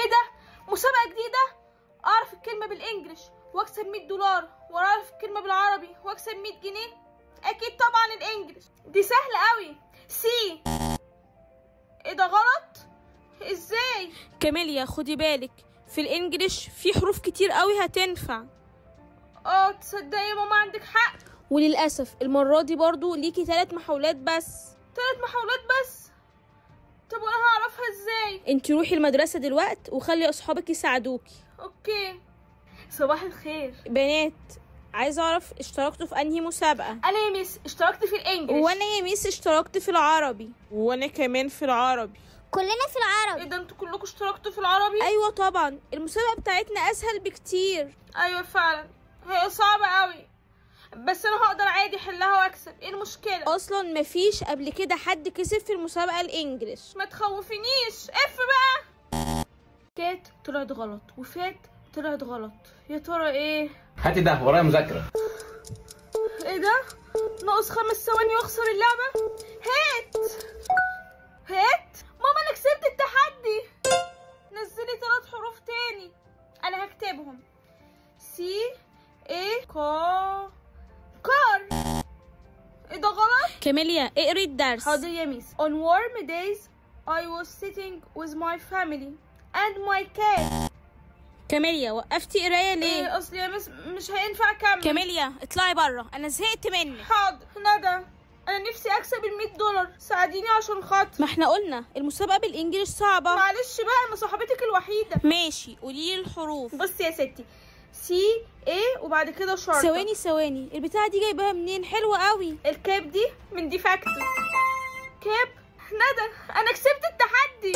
ايه ده مسابقه جديده اعرف الكلمه بالانجلش واكسب 100 دولار واعرف الكلمه بالعربي واكسب 100 جنيه اكيد طبعا الانجلش دي سهله قوي سي ايه ده غلط ازاي كاميليا خدي بالك في الانجليش في حروف كتير قوي هتنفع اه تصدقي يا ماما عندك حق وللاسف المره دي برضو ليكي ثلاث محاولات بس ثلاث محاولات بس طب وانا هعرفها ازاي انت روحي المدرسه دلوقت وخلي اصحابك يساعدوكي اوكي صباح الخير بنات عايزه اعرف اشتركتوا في انهي مسابقه انا يا ميس اشتركت في الانجليش وانا يا ميس اشتركت في العربي وانا كمان في العربي كلنا في ايه العربي ده انتوا كلكم اشتركتوا في العربي ايوه طبعا المسابقه بتاعتنا اسهل بكتير ايوه فعلا هي صعبه قوي بس انا هقدر عادي احلها واكسب ايه المشكله اصلا مفيش قبل كده حد كسب في المسابقه الانجليش ما تخوفنيش اف بقى كات طلعت غلط وفات طلعت غلط يا ترى ايه هاتي ده ورايا مذاكرة ايه ده ناقص خمس ثواني واخسر اللعبه هات هات ماما انا كسبت التحدي نزلي ثلاث حروف تاني انا هكتبهم سي ايه كا كار ايه ده غلط كاميليا اقري الدرس حاضر يا ميس On warm days I was sitting with my family and my cat كاميليا وقفتي قرايه ليه ايه اصل يا ميس مش هينفع اكمل كاميليا اطلعي بره انا زهقت منك حاضر ندى انا نفسي اكسب ال 100 دولار ساعديني عشان خاطر ما احنا قلنا المسابقه بالانجليش صعبه معلش بقى انا صاحبتك الوحيده ماشي قولي لي الحروف بصي يا ستي سي ايه وبعد كده شرطه ثواني ثواني البتاعه دي جايباها منين حلوه قوي الكاب دي من دي فاكتور كاب ندى انا كسبت التحدي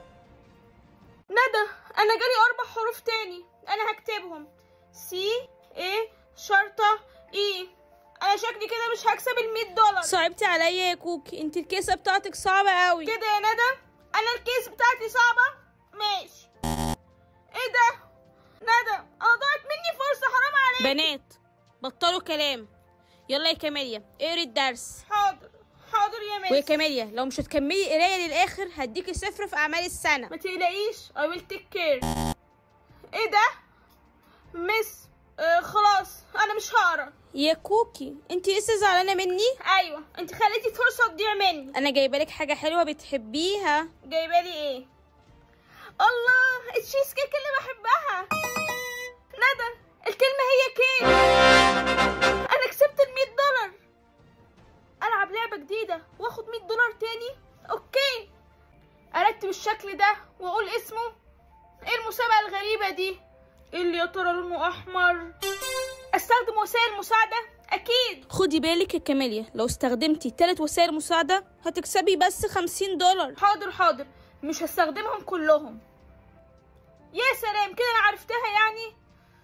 ندى انا جالي اربع حروف تاني انا هكتبهم سي ايه شرطه اي انا شكلي كده مش هكسب ال 100 دولار صعبتي عليا يا كوكي انت الكيسه بتاعتك صعبه قوي كده يا ندى انا الكيس بتاعتي صعبه ماشي ايه ده ندى انا ضاعت مني فرصه حرام عليك بنات بطلوا كلام يلا يا كاميليا اقري الدرس حاضر حاضر يا ويا ميس كاميليا لو مش هتكملي قرايه للاخر هديكي صفر في اعمال السنه ما تقلقيش I will take care ايه ده مس آه خلاص انا مش هقرا يا كوكي انت لسه زعلانه مني ايوه انت خليتي فرصه تضيع مني انا جايبه لك حاجه حلوه بتحبيها جايبه لي ايه الله التشيز كيك اللي بحبها ندى الكلمه هي كيك انا كسبت ال 100 دولار العب لعبه جديده واخد 100 دولار تاني اوكي ارتب الشكل ده واقول اسمه ايه المسابقه الغريبه دي ايه اللي يا ترى لونه احمر استخدم وسائل مساعده اكيد خدي بالك يا كاميليا لو استخدمتي تلات وسائل مساعده هتكسبي بس خمسين دولار حاضر حاضر مش هستخدمهم كلهم يا سلام كده انا عرفتها يعني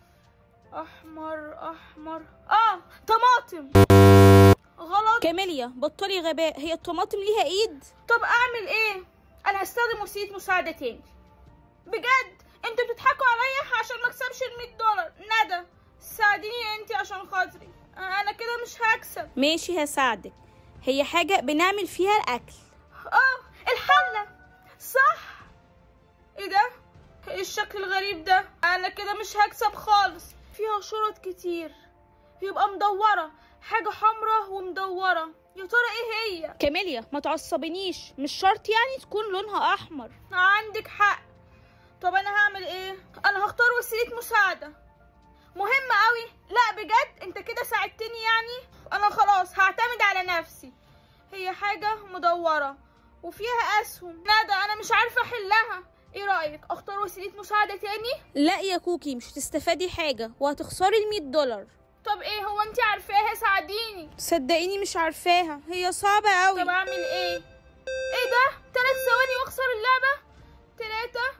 احمر احمر اه طماطم غلط كاميليا بطلي غباء هي الطماطم ليها ايد طب اعمل ايه انا هستخدم وسيله مساعده تاني بجد انتوا بتضحكوا عليا عشان ما اكسبش ال 100 دولار ندى ساعديني انت عشان خاطري انا كده مش هكسب ماشي هساعدك هي حاجه بنعمل فيها الاكل اه الحله صح ايه ده ايه الشكل الغريب ده انا كده مش هكسب خالص فيها شرط كتير يبقى مدوره حاجه حمراء ومدوره يا ترى ايه هي كاميليا ما تعصبنيش مش شرط يعني تكون لونها احمر عندك حق طب انا هعمل ايه انا هختار وسيله مساعده مهمه قوي لا بجد انت كده ساعدتني يعني انا خلاص هعتمد على نفسي هي حاجه مدوره وفيها اسهم ندى انا مش عارفه احلها ايه رايك اختار وسيله مساعده تاني لا يا كوكي مش هتستفادي حاجه وهتخسري ال 100 دولار طب ايه هو انت عارفاها ساعديني صدقيني مش عارفاها هي صعبه قوي طب اعمل ايه ايه ده ثلاث ثواني واخسر اللعبه ثلاثة